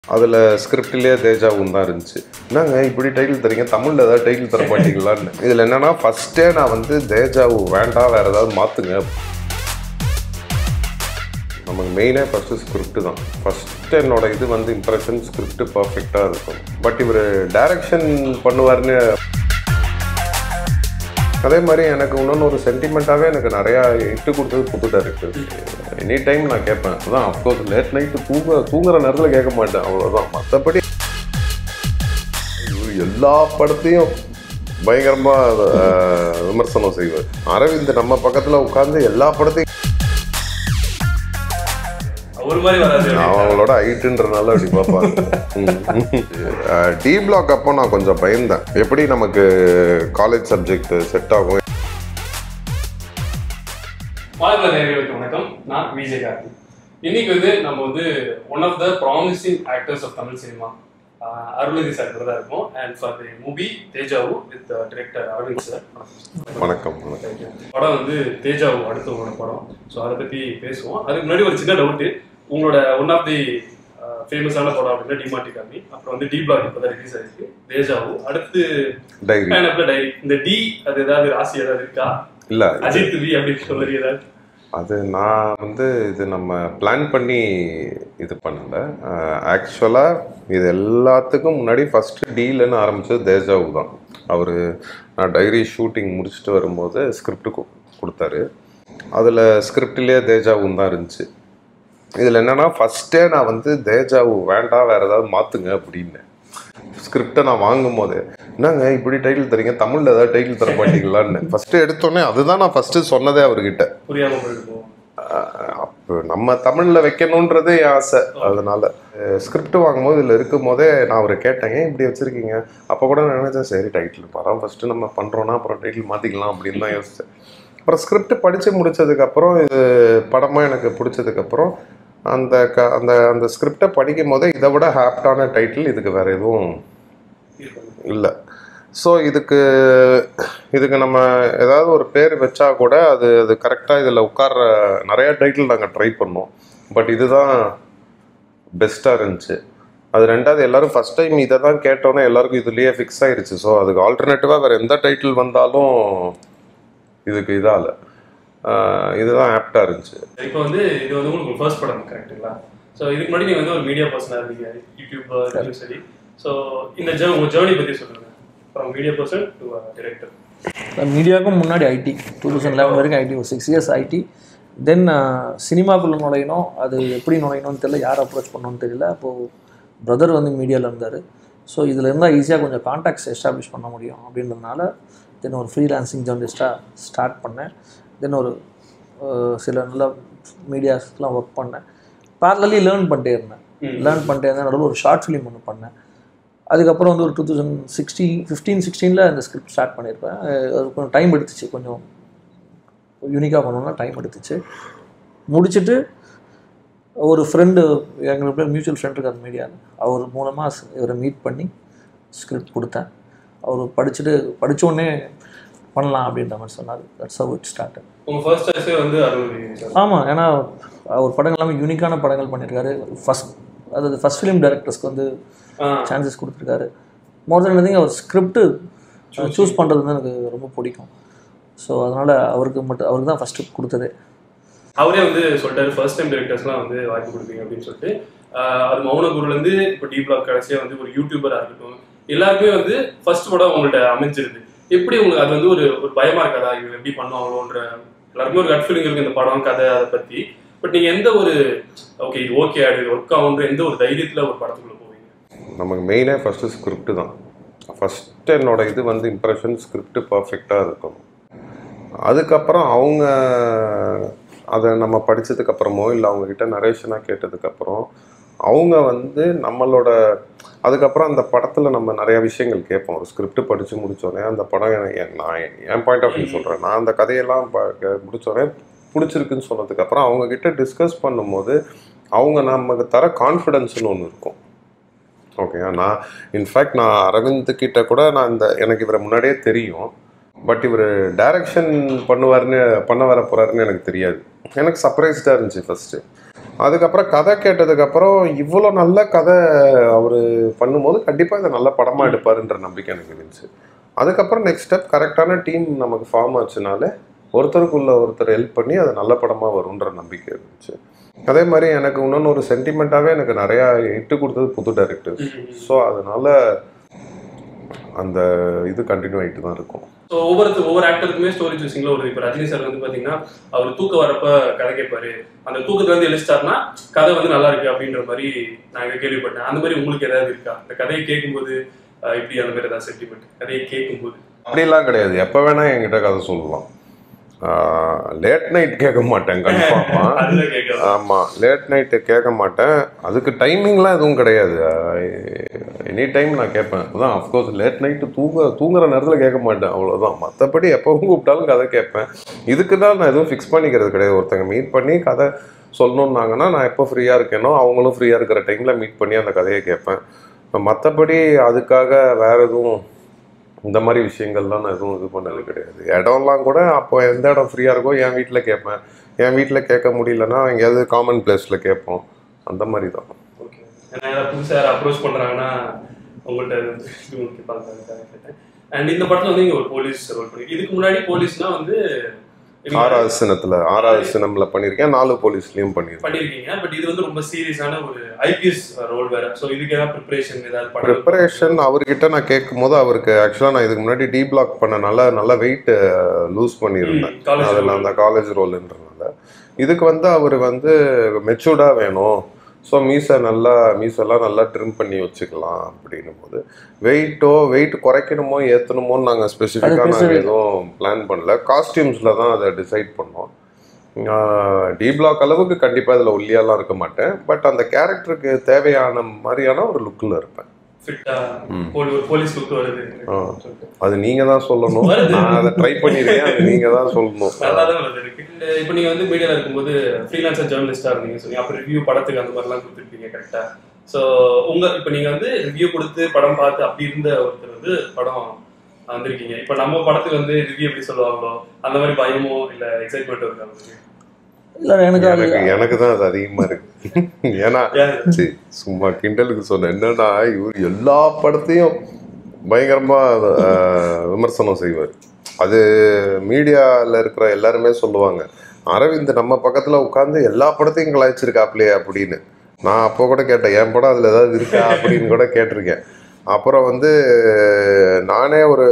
அதில் ஸ்கிரிப்ட்லேயே தேஜாவும் தான் இருந்துச்சு என்னங்க இப்படி டைட்டில் தரீங்க தமிழில் ஏதாவது டைட்டில் தர மாட்டீங்களான்னு இதில் என்னன்னா ஃபஸ்ட்டே நான் வந்து தேஜாவு வேண்டாம் வேறு ஏதாவது மாற்றுங்க நமக்கு மெயினே ஃபஸ்ட்டு ஸ்கிரிப்ட் தான் ஃபஸ்ட்டு என்னோட இது வந்து இம்ப்ரெஷன் ஸ்கிரிப்ட் பர்ஃபெக்டாக இருக்கும் பட் இவர் டைரக்ஷன் பண்ணுவார்னு அதே மாதிரி எனக்கு இன்னொன்று ஒரு சென்டிமெண்ட்டாகவே எனக்கு நிறையா இட்டு கொடுத்தது புது டேரக்டர் எனி டைம் நான் கேட்பேன் அதான் அஃப்கோர்ஸ் லேட் நைட்டு தூங்க தூங்குற நேரத்தில் கேட்க மாட்டேன் அவ்வளோதான் மற்றபடி இவர் எல்லா படத்தையும் பயங்கரமாக விமர்சனம் செய்வார் அரவிந்த் நம்ம பக்கத்தில் உட்காந்து எல்லா படத்தையும் ஒரு மாதிரி வராது அவங்களோட ஹைட்டுன்றனால அப்படி பார்ப்பாங்க டி பிளாக் அப்போ நான் கொஞ்சம் பயந்தேன் எப்படி நமக்கு காலேஜ் சப்ஜெக்ட் செட் ஆகும் வாழ்க்கை நேர்களுக்கு வணக்கம் நான் விஜய் கார்த்தி இன்னைக்கு வந்து நம்ம வந்து one of the promising actors of Tamil cinema Arulnithi sir கூட தான் இருக்கும் and for the movie Dejavu with director Aravind sir வணக்கம் வணக்கம் படம் வந்து தேஜாவு அடுத்த உங்களோட படம் ஸோ அதை பற்றி பேசுவோம் அதுக்கு முன்னாடி ஒரு சின்ன டவுட்டு உங்களோட ஒன் ஆஃப் தி ஃபேமஸான படம் அப்படின்னா டிமாட்டி காமி அப்புறம் வந்து டி பிளாக் இப்போ தான் ரிலீஸ் ஆயிருக்கு தேஜாவு அடுத்து டைரி பைனாப்பிள் டைரி இந்த டி அது ஏதாவது ராசி ஏதாவது இருக்கா இல்லை அஜித் வி அப்படின்னு சொல்லி ஏதாவது அது நான் வந்து இது நம்ம பிளான் பண்ணி இது பண்ணல ஆக்சுவலாக இது எல்லாத்துக்கும் முன்னாடி ஃபஸ்ட்டு டீல்னு ஆரம்பித்தது தேஜாவு தான் அவர் நான் டைரி ஷூட்டிங் முடிச்சுட்டு வரும்போது ஸ்கிரிப்ட் கொடுத்தாரு அதில் ஸ்கிரிப்ட்லேயே தேஜாவும் தான் இருந்துச்சு இதில் என்னென்னா ஃபஸ்ட்டே நான் வந்து தேஜாவு வேண்டாம் வேறு ஏதாவது மாற்றுங்க அப்படின்னு ஸ்கிரிப்டை நான் வாங்கும் போது என்னங்க இப்படி டைட்டில் தரீங்க தமிழில் ஏதாவது டைட்டில் தர மாட்டீங்களான்னு ஃபஸ்ட்டு எடுத்தோடனே அதுதான் நான் ஃபஸ்ட்டு சொன்னதே அவர்கிட்ட புரியாம போயிருக்கும் அஹ் அப்போ நம்ம தமிழில் வைக்கணுன்றது என் ஆசை அதனால ஸ்கிரிப்ட் வாங்கும்போது இதில் இருக்கும் போதே நான் அவரை கேட்டேன் ஏன் இப்படி வச்சுருக்கீங்க அப்போ கூட நான் நினச்சேன் சரி டைட்டில் படம் ஃபஸ்ட்டு நம்ம பண்ணுறோன்னா அப்புறம் டைட்டில் மாற்றிக்கலாம் அப்படின்னு தான் யோசித்தேன் அப்புறம் ஸ்கிரிப்ட் படித்து முடிச்சதுக்கப்புறம் இது படமாக எனக்கு பிடிச்சதுக்கப்புறம் அந்த க அந்த அந்த ஸ்கிரிப்டை படிக்கும் போதே இதை விட ஹாப்டான டைட்டில் இதுக்கு வேறு எதுவும் இல்லை ஸோ இதுக்கு இதுக்கு நம்ம ஏதாவது ஒரு பேர் வச்சா கூட அது அது கரெக்டாக இதில் உட்கார்ற நிறைய டைட்டில் நாங்கள் ட்ரை பண்ணோம் பட் இதுதான் பெஸ்ட்டாக இருந்துச்சு அது ரெண்டாவது எல்லாரும் ஃபஸ்ட் டைம் இதை தான் கேட்டோன்னே எல்லாருக்கும் இதுலேயே ஃபிக்ஸ் ஆயிருச்சு ஸோ அதுக்கு ஆல்டர்னேட்டிவாக வேறு எந்த டைட்டில் வந்தாலும் இதுக்கு இதால ஆஹ் இதுதான் ஆப்டாக இருந்துச்சு இப்போ வந்து இது வந்து உங்களுக்கு ஃபர்ஸ்ட் படம் கரெக்ட்டுங்களா ஸோ இதுக்கு முன்னாடி நீங்கள் வந்து ஒரு மீடியா பர்சனாக இருந்தீங்க யூடியூப் சரி ஸோ இந்த ஜே உங்கள் ஜேர்னி பற்றி சொல்லுங்கள் from media person to director மீடியாவுக்கும் முன்னாடி ஐடி டூ தௌசண்ட் லெவன் வரைக்கும் ஐடி ஒரு சிக்ஸ் இயர்ஸ் ஐடி தென் சினிமாக்குள்ளே நுழையணும் அது எப்படி நுழையணும்னு தெரியல யார் அப்ரோச் பண்ணணும்னு தெரியல அப்போது பிரதர் வந்து மீடியாவில் இருந்தார் ஸோ இதில் இருந்தால் ஈஸியாக கொஞ்சம் கான்டாக்ட்ஸ் எஸ்டாப்ளிஷ் பண்ண முடியும் அப்படின்றதுனால தென் ஒரு ஃப்ரீலான்சிங் ஜேர்னலிஸ்ட்டாக ஸ்டார்ட் பண்ணேன் தென் ஒரு அஹ், சில நல்ல மீடியாஸ்லாம் ஒர்க் பண்ணேன் பேரலி லேர்ன் பண்ணிட்டே இருந்தேன் லேர்ன் பண்ணிட்டே இருந்தேன் நடுவில் ஒரு ஷார்ட் ஃபிலிம் ஒன்று பண்ணேன் அதுக்கப்புறம் வந்து ஒரு டூ தௌசண்ட் சிக்ஸ்டீன் ஃபிஃப்டீன் சிக்ஸ்டீனில் இந்த ஸ்கிரிப்ட் ஸ்டார்ட் பண்ணியிருப்பேன் அஹ் அது கொஞ்சம் டைம் எடுத்துச்சு கொஞ்சம் யூனிக்காக பண்ணணும்னா டைம் எடுத்துச்சு முடிச்சுட்டு ஒரு ஃப்ரெண்டு எங்களுக்கு மியூச்சுவல் ஃப்ரெண்ட் இருக்கார் மீடியாவில் அவர் மூலமாக இவரை மீட் பண்ணி ஸ்கிரிப்ட் கொடுத்தேன் அவர் படிச்சுட்டு படிச்ச உடனே பண்ணலாம் அப்படின்ற மாதிரி சொன்னார் தட்ஸ் ஹவ் இட் ஸ்டார்ட் உங்கள் ஃபர்ஸ்ட் சாய்ஸே வந்து அருள் சார் ஆமாம் ஏன்னா அவர் படங்கள் எல்லாமே யூனிக்கான படங்கள் பண்ணியிருக்காரு ஃபஸ்ட் அதாவது ஃபஸ்ட் ஃபிலிம் டைரக்டர்ஸ்க்கு வந்து ஆ சான்சஸ் கொடுத்துருக்காரு மோர் தென் anything அவர் ஸ்கிரிப்ட் சூஸ் பண்ணுறது வந்து எனக்கு ரொம்ப பிடிக்கும் ஸோ அதனால் அவருக்கு மட்டும் அவருக்கு தான் ஃபஸ்ட்டு கொடுத்ததே அவரே வந்து சொல்லிட்டாரு ஃபர்ஸ்ட் டைம் டிரெக்டர்ஸ்லாம் வந்து வாய்ப்பு கொடுப்பீங்க அப்படின்னு சொல்லிட்டு ஆஹ் அது மௌனகுருலேருந்து இப்போ டி பிளாக் கடைசியாக வந்து ஒரு யூடியூபராக இருக்கட்டும் எல்லாருக்குமே வந்து ஃபர்ஸ்ட் படம் உங்கள்ட்ட அமைஞ்சிருது எப்படி உங்களுக்கு அது வந்து ஒரு ஒரு பயமா இருக்காதா இவங்க எப்படி பண்ணுவாங்களோன்ற எல்லாருக்குமே ஒரு கட் ஃபீலிங் இருக்கு இந்த படம் கதை அதை பத்தி பட் நீங்க எந்த ஒரு ஓகே இது ஓகே ஆடு ஒர்க் ஆகுன்ற எந்த ஒரு தைரியத்துல ஒரு படத்துக்குள்ள போவீங்க நமக்கு மெயினே ஃபஸ்ட்டு ஸ்கிரிப்ட் தான் ஃபஸ்ட்டு என்னோட இது வந்து இம்ப்ரெஷன் ஸ்கிரிப்ட் பர்ஃபெக்டாக இருக்கணும் அதுக்கப்புறம் அவங்க அதை நம்ம படித்ததுக்கப்புறமோ இல்லை அவங்கக்கிட்ட நரேஷனாக கேட்டதுக்கப்புறம் அவங்க வந்து நம்மளோட அதுக்கப்புறம் அந்த படத்தில் நம்ம நிறைய விஷயங்கள் கேட்போம் ஒரு ஸ்கிரிப்ட் படித்து முடித்தோடனே அந்த படம் எனக்கு என்- நான் என் என் பாயிண்ட் ஆஃப் வியூ சொல்கிறேன் நான் அந்த கதையெல்லாம் ப- முடிச்சோடனே பிடிச்சிருக்குன்னு சொன்னதுக்கப்புறம் அவங்கக்கிட்ட டிஸ்கஸ் பண்ணும்போது அவங்க நமக்கு தர கான்ஃபிடென்ஸ்னு ஒன்று இருக்கும் ஓகேயா நான் இன்ஃபேக்ட் நான் அரவிந்த் கிட்ட கூட நான் இந்த எனக்கு இவரை முன்னாடியே தெரியும் பட் இவர் டைரக்ஷன் பண்ணுவார்னு பண்ண வர போகிறாருன்னு எனக்கு தெரியாது எனக்கு சர்ப்ரைஸ்டாக இருந்துச்சு ஃபஸ்ட்டு அதுக்கப்புறம் கதை கேட்டதுக்கப்புறம் இவ்வளோ நல்ல கதை அவர் பண்ணும்போது கண்டிப்பாக இதை நல்ல படமாக எடுப்பாருன்ற நம்பிக்கை எனக்கு இருந்துச்சு அதுக்கப்புறம் நெக்ஸ்ட் ஸ்டெப் கரெக்டான டீம் நமக்கு ஃபார்ம் ஆச்சுனாலே ஒருத்தருக்குள்ள ஒருத்தர் ஹெல்ப் பண்ணி அது நல்ல படமாக வரும்ன்ற நம்பிக்கை இருந்துச்சு அதே மாதிரி எனக்கு இன்னொன்று ஒரு சென்டிமெண்ட்டாகவே எனக்கு நிறையா இட்டு கொடுத்தது புது டைரக்டர் ஸோ அதனால அந்த இது கண்டினியூ ஆகிட்டு தான் இருக்கும் ஸோ ஒவ்வொருத்தர் ஒவ்வொரு ஆக்டருக்குமே ஸ்டோரி சூசிங்ல ஒரு இப்போ ரஜினி சார் வந்து பாத்தீங்கன்னா அவர் தூக்க வரப்ப கதை கேட்பாரு அந்த தூக்கத்துல வந்து எழுச்சிட்டாருன்னா கதை வந்து நல்லா இருக்கு அப்படின்ற மாதிரி நான் இங்க கேள்விப்பட்டேன் அந்த மாதிரி உங்களுக்கு ஏதாவது இருக்கா இந்த கதையை கேட்கும்போது அஹ், இப்படி அந்த மாதிரி ஏதாவது சென்டிமெண்ட் கதையை கேட்கும்போது அப்படிலாம் கிடையாது எப்போ வேணா என்கிட்ட கதை சொல்லலாம் லேட் நைட் கேட்க மாட்டேன் கன்ஃபார்மாக அதுதான் கேட்கலாம் ஆமாம் லேட் நைட்டு கேட்க மாட்டேன் அதுக்கு டைமிங்லாம் எதுவும் கிடையாது எனி டைம் நான் கேட்பேன் அதான் அஃப்கோர்ஸ் லேட் நைட்டு தூங்க தூங்குற நேரத்தில் கேட்க மாட்டேன் அவ்வளோதான் மற்றபடி எப்பவும் கூப்பிட்டாலும் கதை கேட்பேன் இதுக்கு தான் நான் எதுவும் ஃபிக்ஸ் பண்ணிக்கிறது கிடையாது ஒருத்தங்க மீட் பண்ணி கதை சொல்லணுன்னாங்கன்னா நான் எப்போ ஃப்ரீயாக இருக்கேனோ அவங்களும் ஃப்ரீயாக இருக்கிற டைமில் மீட் பண்ணி அந்த கதையை கேட்பேன் மற்றபடி அதுக்காக வேற எதுவும் இந்த மாதிரி விஷயங்கள்லாம் நான் எதுவும் இது பண்ணது கிடையாது இடம்லாம் கூட அப்போ எந்த இடம் ஃப்ரீயாக இருக்கோ என் வீட்டில் கேட்பேன் என் வீட்டில் கேட்க முடியலன்னா எங்கேயாவது காமன் பிளேஸில் கேட்போம் அந்த மாதிரி தான் ஓகே ஏன்னா யாராவது புதுசாக யாராவது அப்ரோச் பண்றாங்கன்னா உங்கள்கிட்ட இது உங்களுக்கு கேட்பாங்க கேட்டேன் அண்ட் இந்த படத்துல வந்து நீங்க ஒரு போலீஸ் ரோல் பண்ணி இதுக்கு முன்னாடி போலீஸ்னா வந்து ஆறாவது சினத்தில் ஆறாவது சினமில் பண்ணியிருக்கேன் நாலு போலீஸ்லேயும் பண்ணியிருக்கேன் பண்ணிருக்கீங்க பட் இது வந்து ரொம்ப சீரியஸான ஒரு ஐபிஎஸ் ரோல் வேற ஸோ இதுக்கு ஏதாவது ப்ரிப்பரேஷன் ஏதாவது படம் ப்ரிப்பரேஷன் அவர்கிட்ட நான் கேட்கும் போது அவருக்கு ஆக்சுவலாக நான் இதுக்கு முன்னாடி டீ பிளாக் பண்ணனால நல்லா வெயிட் லூஸ் பண்ணியிருந்தேன் காலேஜ் அதில் அந்த காலேஜ் ரோல்ன்றனால இதுக்கு வந்து அவர் வந்து மெச்சூர்டாக வேணும் ஸோ மீசை நல்லா மீசெல்லாம் நல்லா ட்ரிம் பண்ணி வச்சுக்கலாம் அப்படின்னும் போது வெயிட்டோ வெயிட் குறைக்கணுமோ ஏற்றணுமோன்னு நாங்கள் ஸ்பெசிஃபிக்காக அது நாங்கள் எதுவும் பிளான் பண்ணல காஸ்டியூம்ஸில் தான் அதை டிசைட் பண்ணோம் டி பிளாக் அளவுக்கு கண்டிப்பாக இதில் ஒல்லியாலாம் இருக்க மாட்டேன் பட் அந்த கேரக்டருக்கு தேவையான மாதிரியான ஒரு லுக்கில் இருப்பேன் ஃபிட்டா ம். ஒரு போலீஸ் லுக் வருது ஆ. அது நீங்கள் தான் சொல்லணும் வருது. நான் அதை ட்ரை பண்ணியிருக்கேன் அது நீங்கள் தான் சொல்லணும் நல்லா தான் வருது இருக்கு இப்போ நீங்க வந்து மீடியால இருக்கும்போது ஃப்ரீலான்சர் ஜேர்னலிஸ்டா இருந்தீங்க சொன்னீங்க அப்போ ரிவ்யூ படத்துக்கு அந்த மாதிரிலாம் கொடுத்துருப்பீங்க கரெக்டா ஸோ உங்க இப்போ நீங்க வந்து ரிவ்யூ கொடுத்து படம் பார்த்து அப்படி இருந்த ஒருத்தர் வந்து படம் வந்திருக்கீங்க இப்போ நம்ம படத்துக்கு வந்து ரிவ்யூ எப்படி சொல்லுவாங்களோ அந்த மாதிரி பயமோ இல்ல எக்ஸைட்மெண்ட் இருக்கா உங்களுக்கு இல்லை எனக்கு அது எனக்கு எனக்கு தான் அது அதிகமாக இருக்கு ஏன்னா ஏன்? சரி சும்மா கிண்டலுக்கு சொன்னேன் என்னன்னா இவர் எல்லா படத்தையும் பயங்கரமா ஆஹ், விமர்சனம் செய்வார் அது மீடியாவில் இருக்கிற எல்லாருமே சொல்லுவாங்க அரவிந்த் நம்ம பக்கத்தில் உட்காந்து எல்லா படத்தையும் கலாய்ச்சிருக்காப்லையே அப்படின்னு நான் அப்போ கூட கேட்டேன் என் படம் அதில் ஏதாவது இருக்கா அப்படின்னு கூட கேட்டிருக்கேன் அப்புறம் வந்து நானே ஒரு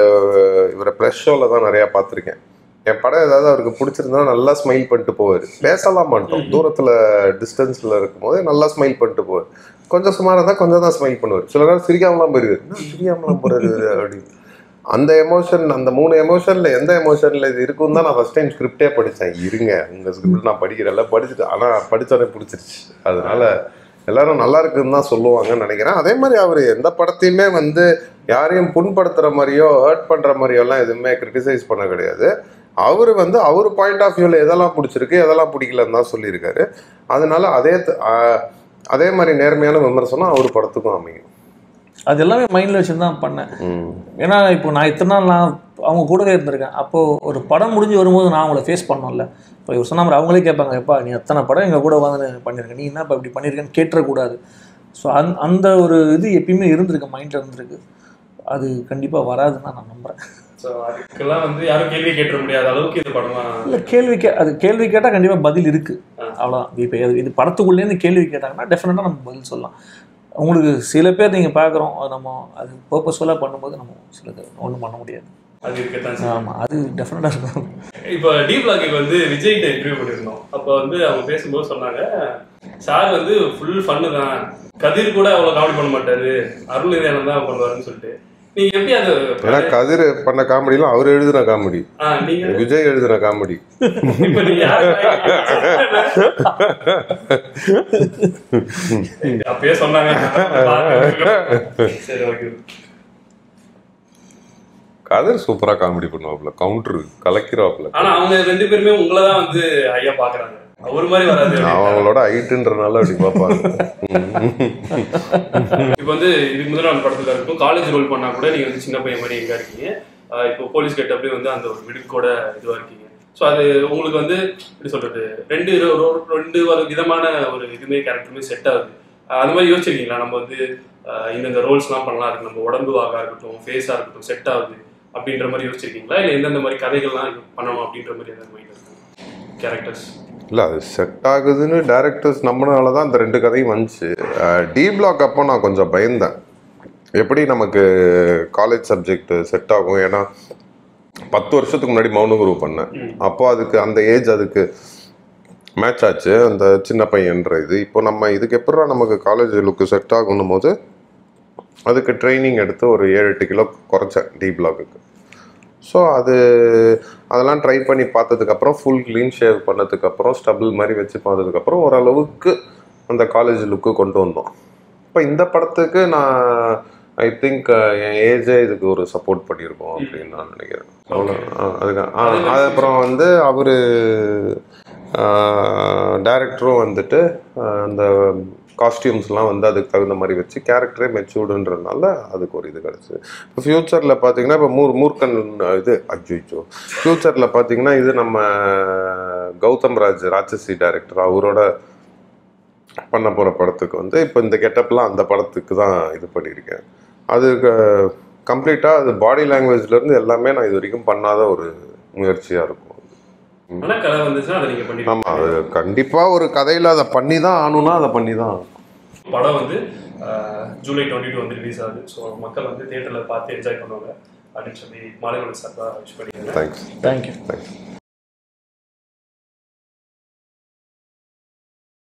இவரை ப்ளஸ் ஷோவில் தான் நிறையா பார்த்துருக்கேன் என் படம் ஏதாவது அவருக்கு பிடிச்சிருந்தா நல்லா ஸ்மைல் பண்ணிட்டு போவார் பேசலாம் மாட்டோம் தூரத்தில் டிஸ்டன்ஸில் இருக்கும்போது நல்லா ஸ்மைல் பண்ணிட்டு போவார் கொஞ்சம் சுமாராக இருந்தால் கொஞ்சம் தான் ஸ்மைல் பண்ணுவார் சில நேரம் சிரிக்காமலாம் போயிருவார் என்ன சிரிக்காமலாம் போறாரு இவரு?" அப்படின்னு அந்த எமோஷன் அந்த மூணு எமோஷனில் எந்த எமோஷனில் இது இருக்கும் தான் நான் ஃபஸ்ட் டைம் ஸ்கிரிப்டே படித்தேன் இருங்க உங்கள் ஸ்கிரிப்ட் நான் படிக்கிறேன்ல படிச்சுட்டு ஆனால் படித்தோடனே பிடிச்சிருச்சு அதனால எல்லாரும் நல்லா இருக்குன்னு தான் சொல்லுவாங்கன்னு நினைக்கிறேன் அதே மாதிரி அவர் எந்த படத்தையுமே வந்து யாரையும் புண்படுத்துகிற மாதிரியோ ஹர்ட் பண்ணுற மாதிரியோலாம் எதுவுமே கிரிட்டிசைஸ் பண்ண கிடையாது அவர் வந்து அவர் பாயிண்ட் ஆஃப் வியூவில் எதெல்லாம் பிடிச்சிருக்கு எதெல்லாம் பிடிக்கலன்னு தான் சொல்லியிருக்காரு அதனால அதே த- ஆஹ் அதே மாதிரி நேர்மையான விமர்சனம் அவர் படத்துக்கும் அமையும் அது எல்லாமே மைண்டில் வச்சு தான் பண்ணேன் ம். ஏன்னா இப்போ நான் இத்தனை நாள் நான் அவங்க கூடவே இருந்திருக்கேன் அப்போது ஒரு படம் முடிஞ்சு வரும்போது நான் அவங்கள ஃபேஸ் பண்ணோம்ல இப்போ இவர் சொன்ன மாதிரி அவங்களே கேட்பாங்க எப்பா நீ எத்தனை படம் எங்கள் கூட வந்து பண்ணியிருக்க நீ என்ன இப்போ இப்படி பண்ணியிருக்கேன்னு கேட்டுறக்கூடாது ஸோ அந் அந்த ஒரு இது எப்பயுமே இருந்திருக்கு மைண்டில் இருந்திருக்கு அது கண்டிப்பாக வராதுன்னு தான் நான் நம்புகிறேன் ஸோ அதுக்கெல்லாம் வந்து யாரும் கேள்வி கேட்டுற முடியாத அளவுக்கு இது படமா இல்லை கேள்வி கே அது கேள்வி கேட்டால் கண்டிப்பாக பதில் இருக்குது ஆ. அவ்வளோதான் இப்போ இது- இது படத்துக்குள்ளேருந்து கேள்வி கேட்டாங்கன்னா டெஃபினட்டாக நம்ம பதில் சொல்லலாம் உங்களுக்கு சில பேர் நீங்கள் பார்க்குறோம் அது நம்ம அது பர்பஸ்ஃபுல்லாக பண்ணும்போது நம்ம சிலது ஒன்றும் பண்ண முடியாது அது இருக்கத்தான் செய்யும். ஆமாம் அது டெஃபினட்டாக இருக்கும் இப்போ டி பிளாக்கு வந்து விஜய்கிட்ட இன்டர்வியூ பண்ணியிருந்தோம் அப்போ வந்து அவங்க பேசும்போது சொன்னாங்க சார் வந்து ஃபுல் ஃபன்னு தான் கதிர் கூட அவ்வளோ காமெடி பண்ண மாட்டாரு அருள் நிதியானந்த் தான் பண்ணுவாருன்னு சொல்லிட்டு நீங்க எப்படி அது ஏன்னா கதிர் பண்ண காமெடிலாம் அவர் எழுதின காமெடி ஆ, நீங்க விஜய் எழுதின காமெடி இப்ப நீங்க யாரை அப்பயே சொன்னாங்க சரி ஓகே கதிர் சூப்பரா காமெடி பண்ணுவாப்ல கவுண்டர் கலக்கிறாப்ல ஆனா அவங்க ரெண்டு பேருமே உங்களை தான் வந்து ஐயா பாக்குறாங்க அவர் மாதிரி வராது அவங்களோட ஹைட்டுன்றனால அப்படி பார்ப்பாங்க இப்போ வந்து இதுக்கு முதல்ல அந்த படத்துல இருக்கும் காலேஜ் ரோல் பண்ணா கூட நீங்க வந்து சின்ன பையன் மாதிரி எங்க இருக்கீங்க ஆஹ் இப்போ போலீஸ் கேட்ட அப்படியே வந்து அந்த ஒரு விடுக்கோட இதுவா இருக்கீங்க ஸோ அது உங்களுக்கு வந்து எப்படி சொல்றது ரெண்டு ரொ- ரொ- ரெண்டு ஒரு விதமான ஒரு இதுமே கேரக்டருமே செட் ஆகுது அஹ் அந்த மாதிரி யோசிச்சிருக்கீங்களா நம்ம வந்து அஹ் இந்தந்த ரோல்ஸ்லாம் பண்ணலாம் இருக்கு நம்ம உடம்பு வாகா இருக்கட்டும் ஃபேஸாக இருக்கட்டும் செட் ஆகுது அப்படின்ற மாதிரி யோசிச்சிருக்கீங்களா இல்லை எந்தெந்த மாதிரி கதைகள்லாம் இது பண்ணணும் அப்படின்ற மாதிரி எதாவது மைண்ட் இருக்கு கேரக்டர்ஸ் இல்லை அது செட் ஆகுதுன்னு டேரக்டர்ஸ் நம்பினால தான் அந்த ரெண்டு கதையும் வந்துச்சு டி பிளாக் அப்போ நான் கொஞ்சம் பயந்தேன் எப்படி நமக்கு காலேஜ் சப்ஜெக்ட் செட் ஆகும் ஏன்னா பத்து வருஷத்துக்கு முன்னாடி மௌனகுரு பண்ணேன் ம். அப்போ அதுக்கு அந்த ஏஜ் அதுக்கு மேட்ச் ஆச்சு அந்த சின்ன பையன்ற இது இப்போ நம்ம இதுக்கு எப்படா நமக்கு காலேஜ் லுக்கு செட் ஆகணும் போது அதுக்கு ட்ரைனிங் எடுத்து ஒரு ஏழு எட்டு கிலோ குறைச்சேன் டி பிளாக்குக்கு ஸோ அது அதெல்லாம் ட்ரை பண்ணி பார்த்ததுக்கப்புறம் ஃபுல் க்ளீன் ஷேவ் பண்ணதுக்கப்புறம் ஸ்டபிள் மாதிரி வச்சு பார்த்ததுக்கப்புறம் ஓரளவுக்கு அந்த காலேஜ் லுக்கு கொண்டு வந்தோம் இப்போ இந்த படத்துக்கு நான் ஐ திங்க் என் ஏஜே இதுக்கு ஒரு சப்போர்ட் பண்ணியிருக்கோம் அப்படின்னு நான் நினைக்கிறேன் அவ்வளோ அதுக்கு ஆ, அது அப்புறம் வந்து அவர் டைரக்டரும் வந்துட்டு ஆஹ், அந்த காஸ்டியூம்ஸ்லாம் வந்து அதுக்கு தகுந்த மாதிரி வச்சு கேரக்டரே மெச்சூர்டுன்றதுனால அதுக்கு ஒரு இது கிடச்சி இப்போ ஃப்யூச்சரில் பார்த்தீங்கன்னா இப்போ மூர் மூர்க்கன் இது அஜிச்சோ ஃப்யூச்சரில் பார்த்தீங்கன்னா இது நம்ம கௌதம் ராஜ் ராட்சசி டைரக்டர் அவரோட பண்ண போகிற படத்துக்கு வந்து இப்போ இந்த கெட்டப்லாம் அந்த படத்துக்கு தான் இது பண்ணியிருக்கேன் அதுக்கு கம்ப்ளீட்டாக அது பாடி லாங்குவேஜ்லேருந்து எல்லாமே நான் இது வரைக்கும் பண்ணாத ஒரு முயற்சியாக இருக்கும் ஆனா கதை வந்துச்சுன்னா அதை நீங்க பண்ணிருக்கீங்க ஆமாம் அது கண்டிப்பாக ஒரு கதையில் அதை பண்ணி தான் ஆகணும்னா அதை பண்ணி தான் ஆகணும் படம் வந்து அஹ், ஜூலை டுவெண்ட்டி டூ வந்து ரிலீஸ் ஆகுது ஸோ மக்கள் வந்து தியேட்டரில் பார்த்து என்ஜாய் பண்ணுவாங்க அப்படின்னு சொல்லி மாலைமலை சார் தான் விஷ் பண்ணியிருக்கேன் தேங்க்ஸ் தேங்க்யூ தேங்க்ஸ்